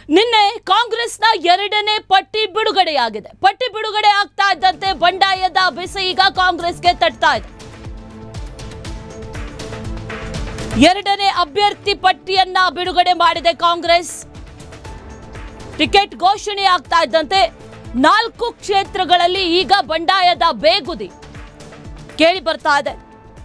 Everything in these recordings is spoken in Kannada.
ನಿನ್ನೆ ಕಾಂಗ್ರೆಸ್ನ ಎರಡನೇ ಪಟ್ಟಿ ಬಿಡುಗಡೆಯಾಗಿದೆ ಪಟ್ಟಿ ಬಿಡುಗಡೆ ಆಗ್ತಾ ಇದ್ದಂತೆ ಬಂಡಾಯದ ಬಿಸಿ ಈಗ ಕಾಂಗ್ರೆಸ್ಗೆ ತಟ್ತಾ ಇದೆ ಎರಡನೇ ಅಭ್ಯರ್ಥಿ ಪಟ್ಟಿಯನ್ನ ಬಿಡುಗಡೆ ಮಾಡಿದೆ ಕಾಂಗ್ರೆಸ್ ಟಿಕೆಟ್ ಘೋಷಣೆ ಆಗ್ತಾ ಇದ್ದಂತೆ ನಾಲ್ಕು ಕ್ಷೇತ್ರಗಳಲ್ಲಿ ಈಗ ಬಂಡಾಯದ ಬೇಗುದಿ ಕೇಳಿ ಬರ್ತಾ ಇದೆ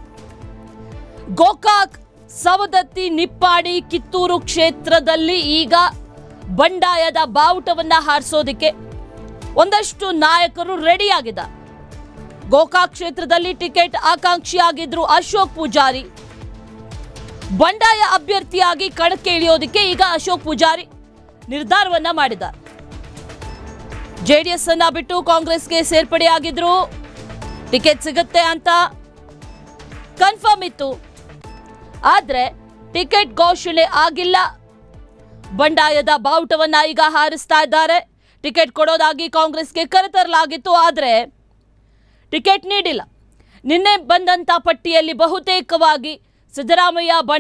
ಗೋಕಾಕ್ ಸವದತ್ತಿ ನಿಪ್ಪಾಡಿ ಕಿತ್ತೂರು ಕ್ಷೇತ್ರದಲ್ಲಿ ಈಗ ಬಂಡಾಯದ ಬಾವುಟವನ್ನ ಹಾರಿಸೋದಿಕ್ಕೆ ಒಂದಷ್ಟು ನಾಯಕರು ರೆಡಿಯಾಗಿದ್ದಾರೆ ಗೋಕಾಕ್ ಕ್ಷೇತ್ರದಲ್ಲಿ ಟಿಕೆಟ್ ಆಕಾಂಕ್ಷಿಯಾಗಿದ್ರು ಅಶೋಕ್ ಪೂಜಾರಿ ಬಂಡಾಯ ಅಭ್ಯರ್ಥಿಯಾಗಿ ಕಣಕ್ಕೆ ಇಳಿಯೋದಕ್ಕೆ ಈಗ ಅಶೋಕ್ ಪೂಜಾರಿ ನಿರ್ಧಾರವನ್ನ ಮಾಡಿದ್ದಾರೆ ಜೆಡಿಎಸ್ ಅನ್ನ ಬಿಟ್ಟು ಕಾಂಗ್ರೆಸ್ಗೆ ಸೇರ್ಪಡೆಯಾಗಿದ್ರು ಟಿಕೆಟ್ ಸಿಗುತ್ತೆ ಅಂತ ಕನ್ಫರ್ಮ್ ಇತ್ತು ಆದ್ರೆ ಟಿಕೆಟ್ ಘೋಷಣೆ ಆಗಿಲ್ಲ ಬಂಡಾಯದ ಬಾವುಟವನ್ನ ಈಗ ಹಾರಿಸ್ತಾ ಇದ್ದಾರೆ ಟಿಕೆಟ್ ಕೊಡೋದಾಗಿ ಕಾಂಗ್ರೆಸ್ಗೆ ಕರೆತರಲಾಗಿತ್ತು ಆದರೆ ಟಿಕೆಟ್ ನೀಡಿಲ್ಲ ನಿನ್ನೆ ಬಂದಂಥ ಪಟ್ಟಿಯಲ್ಲಿ ಬಹುತೇಕವಾಗಿ ಸಿದ್ದರಾಮಯ್ಯ ಬಣ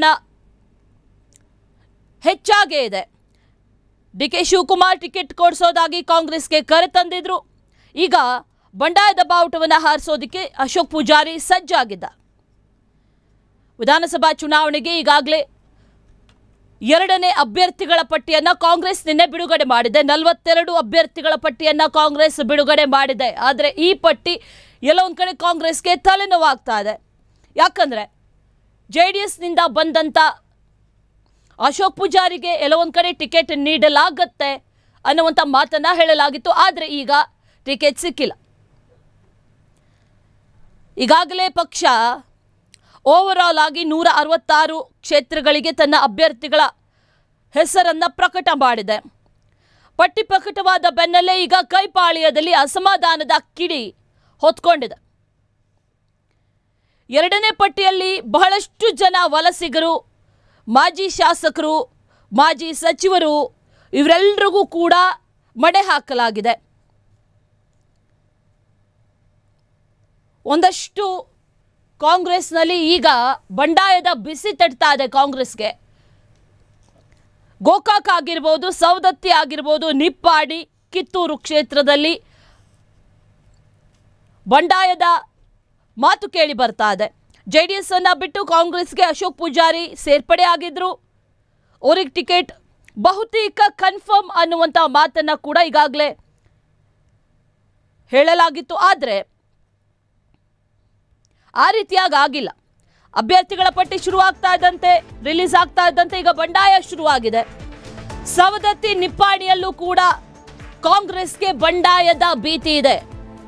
ಹೆಚ್ಚಾಗೇ ಇದೆ ಡಿ ಕೆ ಶಿವಕುಮಾರ್ ಟಿಕೆಟ್ ಕೊಡಿಸೋದಾಗಿ ಕಾಂಗ್ರೆಸ್ಗೆ ಕರೆ ತಂದಿದ್ರು ಈಗ ಬಂಡಾಯದ ಬಾವುಟವನ್ನು ಹಾರಿಸೋದಕ್ಕೆ ಅಶೋಕ್ ಪೂಜಾರಿ ಸಜ್ಜಾಗಿದ್ದ ವಿಧಾನಸಭಾ ಚುನಾವಣೆಗೆ ಈಗಾಗಲೇ ಎರಡನೇ ಅಭ್ಯರ್ಥಿಗಳ ಪಟ್ಟಿಯನ್ನ ಕಾಂಗ್ರೆಸ್ ನಿನ್ನೆ ಬಿಡುಗಡೆ ಮಾಡಿದೆ ನಲವತ್ತೆರಡು ಅಭ್ಯರ್ಥಿಗಳ ಪಟ್ಟಿಯನ್ನ ಕಾಂಗ್ರೆಸ್ ಬಿಡುಗಡೆ ಮಾಡಿದೆ ಆದರೆ ಈ ಪಟ್ಟಿ ಎಲ್ಲೋ ಒಂದು ಕಡೆ ಕಾಂಗ್ರೆಸ್ಗೆ ತಲೆನೋವಾಗ್ತಾ ಇದೆ ಯಾಕಂದ್ರೆ ಜೆ ಡಿ ಎಸ್ನಿಂದ ಬಂದಂಥ ಅಶೋಕ್ ಪೂಜಾರಿಗೆ ಎಲ್ಲೋ ಒಂದು ಕಡೆ ಟಿಕೆಟ್ ನೀಡಲಾಗತ್ತೆ ಅನ್ನುವಂಥ ಮಾತನ್ನ ಹೇಳಲಾಗಿತ್ತು ಆದರೆ ಈಗ ಟಿಕೆಟ್ ಸಿಕ್ಕಿಲ್ಲ ಈಗಾಗಲೇ ಪಕ್ಷ ಓವರಾಲ್ ಆಗಿ ನೂರ ಅರವತ್ತಾರು ಕ್ಷೇತ್ರಗಳಿಗೆ ತನ್ನ ಅಭ್ಯರ್ಥಿಗಳ ಹೆಸರನ್ನು ಪ್ರಕಟ ಮಾಡಿದೆ ಪಟ್ಟಿ ಪ್ರಕಟವಾದ ಬೆನ್ನಲ್ಲೇ ಈಗ ಕೈಪಾಳ್ಯದಲ್ಲಿ ಅಸಮಾಧಾನದ ಕಿಡಿ ಹೊತ್ಕೊಂಡಿದೆ ಎರಡನೇ ಪಟ್ಟಿಯಲ್ಲಿ ಬಹಳಷ್ಟು ಜನ ವಲಸಿಗರು ಮಾಜಿ ಶಾಸಕರು ಮಾಜಿ ಸಚಿವರು ಇವರೆಲ್ಲರಿಗೂ ಕೂಡ ಮಣೆ ಹಾಕಲಾಗಿದೆ ಒಂದಷ್ಟು ಕಾಂಗ್ರೆಸ್ನಲ್ಲಿ ಈಗ ಬಂಡಾಯದ ಬಿಸಿ ತಟ್ತಾ ಇದೆ ಕಾಂಗ್ರೆಸ್ಗೆ ಗೋಕಾಕ್ ಆಗಿರ್ಬೋದು ಸವದತ್ತಿ ಆಗಿರ್ಬೋದು ನಿಪ್ಪಾಡಿ ಕಿತ್ತೂರು ಕ್ಷೇತ್ರದಲ್ಲಿ ಬಂಡಾಯದ ಮಾತು ಕೇಳಿ ಬರ್ತಾ ಇದೆ ಜೆ ಡಿ ಎಸ್ ಅನ್ನ ಬಿಟ್ಟು ಕಾಂಗ್ರೆಸ್ಗೆ ಅಶೋಕ್ ಪೂಜಾರಿ ಸೇರ್ಪಡೆ ಆಗಿದ್ರು ಅವ್ರಿಗೆ ಟಿಕೆಟ್ ಬಹುತೇಕ ಕನ್ಫರ್ಮ್ ಅನ್ನುವಂಥ ಮಾತನ್ನ ಕೂಡ ಈಗಾಗಲೇ ಹೇಳಲಾಗಿತ್ತು ಆದರೆ ಆ ರೀತಿಯಾಗಿ ಆಗಿಲ್ಲ ಅಭ್ಯರ್ಥಿಗಳ ಪಟ್ಟಿ ಶುರುವಾಗ್ತಾ ಇದ್ದಂತೆ ರಿಲೀಸ್ ಆಗ್ತಾ ಇದ್ದಂತೆ ಈಗ ಬಂಡಾಯ ಶುರುವಾಗಿದೆ ಸವದತ್ತಿ ನಿಪ್ಪಾಣಿಯಲ್ಲೂ ಕೂಡ ಕಾಂಗ್ರೆಸ್ಗೆ ಬಂಡಾಯದ ಭೀತಿ ಇದೆ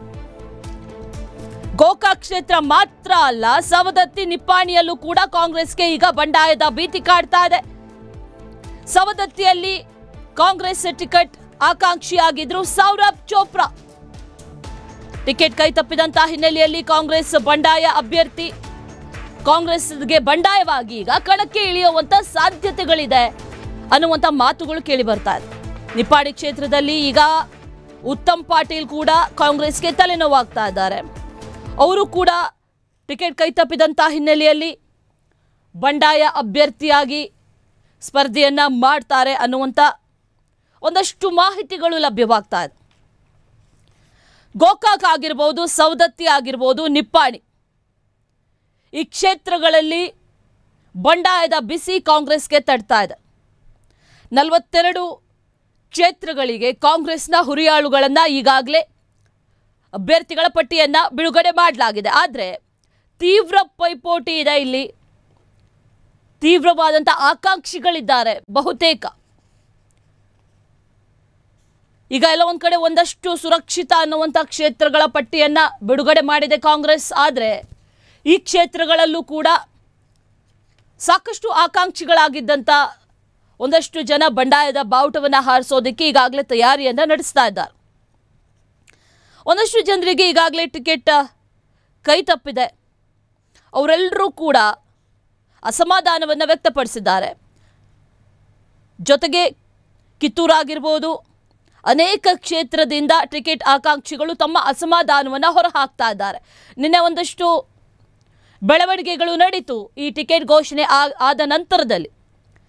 ಗೋಕಾಕ್ ಕ್ಷೇತ್ರ ಮಾತ್ರ ಅಲ್ಲ ಸವದತ್ತಿ ನಿಪ್ಪಾಣಿಯಲ್ಲೂ ಕೂಡ ಕಾಂಗ್ರೆಸ್ಗೆ ಈಗ ಬಂಡಾಯದ ಭೀತಿ ಕಾಡ್ತಾ ಇದೆ ಸವದತ್ತಿಯಲ್ಲಿ ಕಾಂಗ್ರೆಸ್ ಟಿಕೆಟ್ ಆಕಾಂಕ್ಷಿಯಾಗಿದ್ರು ಸೌರಭ್ ಚೋಪ್ರಾ ಟಿಕೆಟ್ ಕೈ ತಪ್ಪಿದಂತ ಹಿನ್ನೆಲೆಯಲ್ಲಿ ಕಾಂಗ್ರೆಸ್ ಬಂಡಾಯ ಅಭ್ಯರ್ಥಿ ಕಾಂಗ್ರೆಸ್ಗೆ ಬಂಡಾಯವಾಗಿ ಈಗ ಕಣಕ್ಕೆ ಇಳಿಯುವಂತ ಸಾಧ್ಯತೆಗಳಿದೆ ಅನ್ನುವಂತ ಮಾತುಗಳು ಕೇಳಿ ಬರ್ತಾ ಇದೆ ನಿಪ್ಪಾಡಿ ಕ್ಷೇತ್ರದಲ್ಲಿ ಈಗ ಉತ್ತಮ್ ಪಾಟೀಲ್ ಕೂಡ ಕಾಂಗ್ರೆಸ್ಗೆ ತಲೆನೋವಾಗ್ತಾ ಇದ್ದಾರೆ ಅವರು ಕೂಡ ಟಿಕೆಟ್ ಕೈ ತಪ್ಪಿದಂತ ಹಿನ್ನೆಲೆಯಲ್ಲಿ ಬಂಡಾಯ ಅಭ್ಯರ್ಥಿಯಾಗಿ ಸ್ಪರ್ಧೆಯನ್ನ ಮಾಡ್ತಾರೆ ಅನ್ನುವಂಥ ಒಂದಷ್ಟು ಮಾಹಿತಿಗಳು ಲಭ್ಯವಾಗ್ತಾ ಇದೆ ಗೋಕಾಕ್ ಆಗಿರ್ಬೋದು ಸವದತ್ತಿ ಆಗಿರ್ಬೋದು ನಿಪ್ಪಾಣಿ ಈ ಕ್ಷೇತ್ರಗಳಲ್ಲಿ ಬಂಡಾಯದ ಬಿಸಿ ಕಾಂಗ್ರೆಸ್ಗೆ ತಡ್ತಾ ಇದೆ ನಲವತ್ತೆರಡು ಕ್ಷೇತ್ರಗಳಿಗೆ ಕಾಂಗ್ರೆಸ್ನ ಹುರಿಯಾಳುಗಳನ್ನು ಈಗಾಗಲೇ ಅಭ್ಯರ್ಥಿಗಳ ಪಟ್ಟಿಯನ್ನು ಬಿಡುಗಡೆ ಮಾಡಲಾಗಿದೆ ಆದರೆ ತೀವ್ರ ಪೈಪೋಟಿ ಇದೆ ಇಲ್ಲಿ ತೀವ್ರವಾದಂಥ ಆಕಾಂಕ್ಷಿಗಳಿದ್ದಾರೆ ಬಹುತೇಕ ಈಗ ಎಲ್ಲ ಒಂದು ಕಡೆ ಒಂದಷ್ಟು ಸುರಕ್ಷಿತ ಅನ್ನುವಂಥ ಕ್ಷೇತ್ರಗಳ ಪಟ್ಟಿಯನ್ನು ಬಿಡುಗಡೆ ಮಾಡಿದೆ ಕಾಂಗ್ರೆಸ್ ಆದರೆ ಈ ಕ್ಷೇತ್ರಗಳಲ್ಲೂ ಕೂಡ ಸಾಕಷ್ಟು ಆಕಾಂಕ್ಷಿಗಳಾಗಿದ್ದಂಥ ಒಂದಷ್ಟು ಜನ ಬಂಡಾಯದ ಬಾವುಟವನ್ನು ಹಾರಿಸೋದಕ್ಕೆ ಈಗಾಗಲೇ ತಯಾರಿಯನ್ನು ನಡೆಸ್ತಾ ಇದ್ದಾರೆ ಒಂದಷ್ಟು ಜನರಿಗೆ ಈಗಾಗಲೇ ಟಿಕೆಟ್ ಕೈ ತಪ್ಪಿದೆ ಅವರೆಲ್ಲರೂ ಕೂಡ ಅಸಮಾಧಾನವನ್ನು ವ್ಯಕ್ತಪಡಿಸಿದ್ದಾರೆ ಜೊತೆಗೆ ಕಿತ್ತೂರಾಗಿರ್ಬೋದು ಅನೇಕ ಕ್ಷೇತ್ರದಿಂದ ಟಿಕೆಟ್ ಆಕಾಂಕ್ಷಿಗಳು ತಮ್ಮ ಅಸಮಾಧಾನವನ್ನು ಹೊರಹಾಕ್ತಾ ಇದ್ದಾರೆ ನಿನ್ನೆ ಒಂದಷ್ಟು ಬೆಳವಣಿಗೆಗಳು ನಡೀತು ಈ ಟಿಕೆಟ್ ಘೋಷಣೆ ಆ- ಆದ ನಂತರದಲ್ಲಿ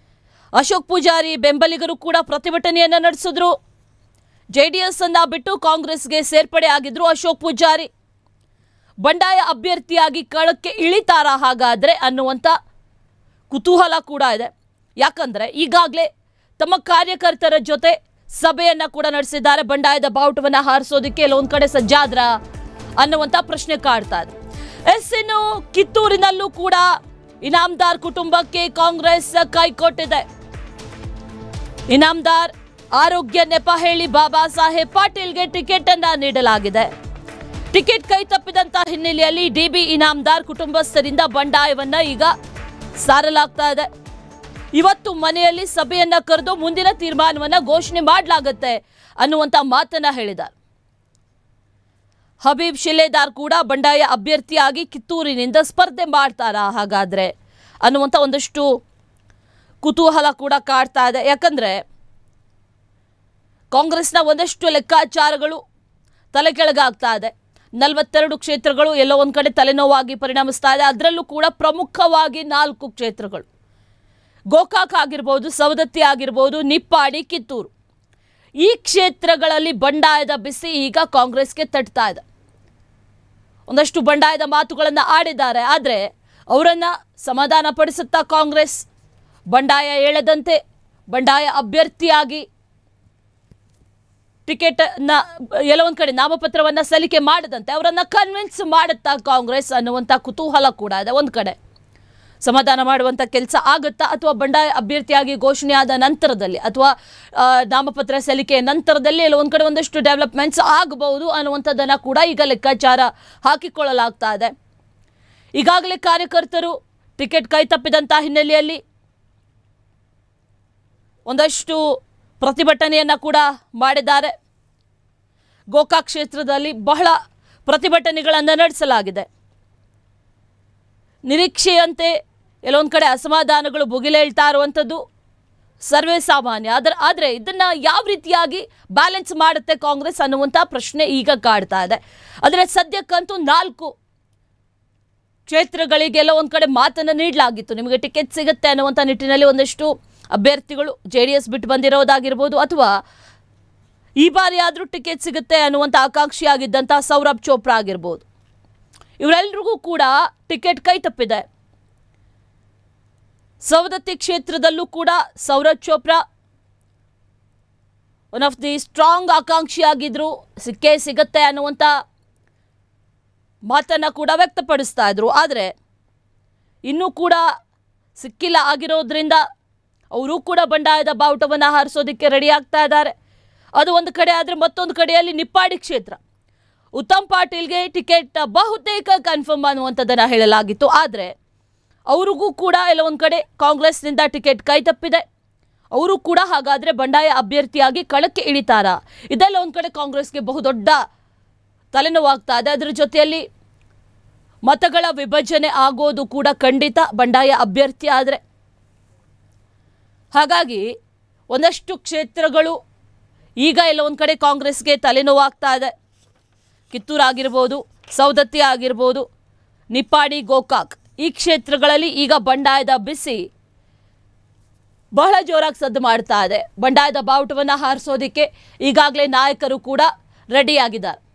ಅಶೋಕ್ ಪೂಜಾರಿ ಬೆಂಬಲಿಗರು ಕೂಡ ಪ್ರತಿಭಟನೆಯನ್ನು ನಡೆಸಿದ್ರು ಜೆ ಡಿ ಎಸ್ ಅನ್ನ ಬಿಟ್ಟು ಕಾಂಗ್ರೆಸ್ಗೆ ಸೇರ್ಪಡೆ ಆಗಿದ್ರು ಅಶೋಕ್ ಪೂಜಾರಿ ಬಂಡಾಯ ಅಭ್ಯರ್ಥಿಯಾಗಿ ಕಳಕ್ಕೆ ಇಳಿತಾರ ಹಾಗಾದ್ರೆ ಅನ್ನುವಂಥ ಕುತೂಹಲ ಕೂಡ ಇದೆ ಯಾಕಂದ್ರೆ ಈಗಾಗಲೇ ತಮ್ಮ ಕಾರ್ಯಕರ್ತರ ಜೊತೆ ಸಭೆಯನ್ನ ಕೂಡ ನಡೆಸಿದ್ದಾರೆ ಬಂಡಾಯದ ಬಾವುಟವನ್ನ ಹಾರಿಸೋದಕ್ಕೆ ಕೆಲವೊಂದ್ ಕಡೆ ಸಜ್ಜಾದ್ರ ಅನ್ನುವಂಥ ಪ್ರಶ್ನೆ ಕಾಡ್ತಾ ಇದೆ ಎಸ್ ಇನ್ನು ಕಿತ್ತೂರಿನಲ್ಲೂ ಕೂಡ ಇನಾಮ್ದಾರ್ ಕುಟುಂಬಕ್ಕೆ ಕಾಂಗ್ರೆಸ್ ಕೈ ಕೊಟ್ಟಿದೆ ಇನಾಮ್ದಾರ್ ಆರೋಗ್ಯ ನೆಪ ಹೇಳಿ ಬಾಬಾ ಸಾಹೇಬ್ ಪಾಟೀಲ್ಗೆ ಟಿಕೆಟ್ ಅನ್ನ ನೀಡಲಾಗಿದೆ ಟಿಕೆಟ್ ಕೈ ತಪ್ಪಿದಂತ ಹಿನ್ನೆಲೆಯಲ್ಲಿ ಡಿಬಿ ಇನಾಮ್ದಾರ್ ಕುಟುಂಬಸ್ಥರಿಂದ ಬಂಡಾಯವನ್ನ ಈಗ ಸಾರಲಾಗ್ತಾ ಇದೆ ಇವತ್ತು ಮನೆಯಲ್ಲಿ ಸಭೆಯನ್ನ ಕರೆದು ಮುಂದಿನ ತೀರ್ಮಾನವನ್ನ ಘೋಷಣೆ ಮಾಡಲಾಗುತ್ತೆ ಅನ್ನುವಂತ ಮಾತನ್ನ ಹೇಳಿದ್ದಾರೆ ಹಬೀಬ್ ಶಿಲೇದಾರ್ ಕೂಡ ಬಂಡಾಯ ಅಭ್ಯರ್ಥಿಯಾಗಿ ಕಿತ್ತೂರಿನಿಂದ ಸ್ಪರ್ಧೆ ಮಾಡ್ತಾರಾ ಹಾಗಾದ್ರೆ ಅನ್ನುವಂಥ ಒಂದಷ್ಟು ಕುತೂಹಲ ಕೂಡ ಕಾಡ್ತಾ ಇದೆ ಯಾಕಂದ್ರೆ ಕಾಂಗ್ರೆಸ್ನ ಒಂದಷ್ಟು ಲೆಕ್ಕಾಚಾರಗಳು ತಲೆ ಕೆಳಗಾಗ್ತಾ ಇದೆ ನಲವತ್ತೆರಡು ಕ್ಷೇತ್ರಗಳು ಎಲ್ಲೋ ಒಂದು ಕಡೆ ತಲೆನೋವಾಗಿ ಪರಿಣಮಿಸ್ತಾ ಇದೆ ಅದರಲ್ಲೂ ಕೂಡ ಪ್ರಮುಖವಾಗಿ ನಾಲ್ಕು ಕ್ಷೇತ್ರಗಳು ಗೋಕಾಕ್ ಆಗಿರ್ಬೋದು ಸವದತ್ತಿ ಆಗಿರ್ಬೋದು ನಿಪ್ಪಾಣಿ ಕಿತ್ತೂರು ಈ ಕ್ಷೇತ್ರಗಳಲ್ಲಿ ಬಂಡಾಯದ ಬಿಸಿ ಈಗ ಕಾಂಗ್ರೆಸ್ಗೆ ತಟ್ತಾ ಇದೆ ಒಂದಷ್ಟು ಬಂಡಾಯದ ಮಾತುಗಳನ್ನು ಆಡಿದ್ದಾರೆ ಆದರೆ ಅವರನ್ನು ಸಮಾಧಾನ ಪಡಿಸುತ್ತಾ ಕಾಂಗ್ರೆಸ್ ಬಂಡಾಯ ಹೇಳದಂತೆ ಬಂಡಾಯ ಅಭ್ಯರ್ಥಿಯಾಗಿ ಟಿಕೆಟ್ನ ಎಲ್ಲ ಒಂದು ಕಡೆ ನಾಮಪತ್ರವನ್ನು ಸಲ್ಲಿಕೆ ಮಾಡದಂತೆ ಅವರನ್ನು ಕನ್ವಿನ್ಸ್ ಮಾಡುತ್ತಾ ಕಾಂಗ್ರೆಸ್ ಅನ್ನುವಂಥ ಕುತೂಹಲ ಕೂಡ ಇದೆ ಒಂದು ಕಡೆ ಸಮಾಧಾನ ಮಾಡುವಂಥ ಕೆಲಸ ಆಗುತ್ತಾ ಅಥವಾ ಬಂಡಾಯ ಅಭ್ಯರ್ಥಿಯಾಗಿ ಘೋಷಣೆ ಆದ ನಂತರದಲ್ಲಿ ಅಥವಾ ಆ, ನಾಮಪತ್ರ ಸಲ್ಲಿಕೆಯ ನಂತರದಲ್ಲಿ ಎಲ್ಲ ಒಂದು ಕಡೆ ಒಂದಷ್ಟು ಡೆವಲಪ್ಮೆಂಟ್ಸ್ ಆಗಬಹುದು ಅನ್ನುವಂಥದ್ದನ್ನು ಕೂಡ ಈಗ ಲೆಕ್ಕಾಚಾರ ಹಾಕಿಕೊಳ್ಳಲಾಗ್ತಾ ಇದೆ ಈಗಾಗಲೇ ಕಾರ್ಯಕರ್ತರು ಟಿಕೆಟ್ ಕೈ ತಪ್ಪಿದಂಥ ಹಿನ್ನೆಲೆಯಲ್ಲಿ ಒಂದಷ್ಟು ಪ್ರತಿಭಟನೆಯನ್ನು ಕೂಡ ಮಾಡಿದ್ದಾರೆ ಗೋಕಾಕ್ ಕ್ಷೇತ್ರದಲ್ಲಿ ಬಹಳ ಪ್ರತಿಭಟನೆಗಳನ್ನು ನಡೆಸಲಾಗಿದೆ ನಿರೀಕ್ಷೆಯಂತೆ ಎಲ್ಲೊಂದು ಕಡೆ ಅಸಮಾಧಾನಗಳು ಭುಗಿಲೇಳ್ತಾ ಇರುವಂಥದ್ದು ಸರ್ವೇ ಸಾಮಾನ್ಯ ಅದರ ಆದರೆ ಇದನ್ನು ಯಾವ ರೀತಿಯಾಗಿ ಬ್ಯಾಲೆನ್ಸ್ ಮಾಡುತ್ತೆ ಕಾಂಗ್ರೆಸ್ ಅನ್ನುವಂಥ ಪ್ರಶ್ನೆ ಈಗ ಕಾಡ್ತಾ ಇದೆ ಆದರೆ ಸದ್ಯಕ್ಕಂತೂ ನಾಲ್ಕು ಕ್ಷೇತ್ರಗಳಿಗೆಲ್ಲ ಒಂದು ಕಡೆ ಮಾತನ್ನು ನೀಡಲಾಗಿತ್ತು ನಿಮಗೆ ಟಿಕೆಟ್ ಸಿಗುತ್ತೆ ಅನ್ನುವಂಥ ನಿಟ್ಟಿನಲ್ಲಿ ಒಂದಷ್ಟು ಅಭ್ಯರ್ಥಿಗಳು ಜೆ ಡಿ ಎಸ್ ಬಿಟ್ಟು ಬಂದಿರೋದಾಗಿರ್ಬೋದು ಅಥವಾ ಈ ಬಾರಿ ಆದರೂ ಟಿಕೆಟ್ ಸಿಗುತ್ತೆ ಅನ್ನುವಂಥ ಆಕಾಂಕ್ಷಿಯಾಗಿದ್ದಂಥ ಸೌರಭ್ ಚೋಪ್ರಾ ಆಗಿರ್ಬೋದು ಇವರೆಲ್ಲರಿಗೂ ಕೂಡ ಟಿಕೆಟ್ ಕೈ ತಪ್ಪಿದೆ ಸವದತ್ತಿ ಕ್ಷೇತ್ರದಲ್ಲೂ ಕೂಡ Saurabh Chopra one of the strong ಆಕಾಂಕ್ಷಿಯಾಗಿದ್ರು ಸಿಕ್ಕೇ ಸಿಗತ್ತೆ ಅನ್ನುವಂಥ ಮಾತನ್ನು ಕೂಡ ವ್ಯಕ್ತಪಡಿಸ್ತಾ ಇದ್ರು ಆದರೆ ಇನ್ನೂ ಕೂಡ ಸಿಕ್ಕಿಲ್ಲ ಆಗಿರೋದ್ರಿಂದ ಅವರು ಕೂಡ ಬಂಡಾಯದ ಬಾವುಟವನ್ನು ಹಾರಿಸೋದಕ್ಕೆ ರೆಡಿ ಆಗ್ತಾ ಇದ್ದಾರೆ ಅದು ಒಂದು ಕಡೆ ಆದರೆ ಮತ್ತೊಂದು ಕಡೆಯಲ್ಲಿ ನಿಪ್ಪಾಡಿ ಕ್ಷೇತ್ರ ಉತ್ತಮ್ ಪಾಟೀಲ್ಗೆ ಟಿಕೆಟ್ ಬಹುತೇಕ ಕನ್ಫರ್ಮ್ ಅನ್ನುವಂಥದ್ದನ್ನು ಹೇಳಲಾಗಿತ್ತು ಆದರೆ ಅವ್ರಿಗೂ ಕೂಡ ಎಲ್ಲ ಒಂದು ಕಡೆ ಕಾಂಗ್ರೆಸ್ನಿಂದ ಟಿಕೆಟ್ ಕೈ ತಪ್ಪಿದೆ ಅವರು ಕೂಡ ಹಾಗಾದರೆ ಬಂಡಾಯ ಅಭ್ಯರ್ಥಿಯಾಗಿ ಕಳಕ್ಕೆ ಇಳಿತಾರಾ ಇದೆಲ್ಲ ಒಂದು ಕಡೆ ಕಾಂಗ್ರೆಸ್ಗೆ ಬಹುದೊಡ್ಡ ತಲೆನೋವಾಗ್ತಾ ಇದೆ ಅದರ ಜೊತೆಯಲ್ಲಿ ಮತಗಳ ವಿಭಜನೆ ಆಗೋದು ಕೂಡ ಖಂಡಿತ ಬಂಡಾಯ ಅಭ್ಯರ್ಥಿ ಆದರೆ ಹಾಗಾಗಿ ಒಂದಷ್ಟು ಕ್ಷೇತ್ರಗಳು ಈಗ ಎಲ್ಲ ಒಂದು ಕಡೆ ಕಾಂಗ್ರೆಸ್ಗೆ ತಲೆನೋವಾಗ್ತಾ ಇದೆ ಕಿತ್ತೂರು ಆಗಿರ್ಬೋದು ಸೌದತ್ತಿ ಆಗಿರ್ಬೋದು ನಿಪ್ಪಾಡಿ ಗೋಕಾಕ್ ಈ ಕ್ಷೇತ್ರಗಳಲ್ಲಿ ಈಗ ಬಂಡಾಯದ ಬಿಸಿ ಬಹಳ ಜೋರಾಗಿ ಸದ್ದು ಮಾಡ್ತಾ ಇದೆ ಬಂಡಾಯದ ಬಾವುಟವನ್ನು ಹಾರಿಸೋದಕ್ಕೆ ಈಗಾಗಲೇ ನಾಯಕರು ಕೂಡ ರೆಡಿಯಾಗಿದ್ದಾರೆ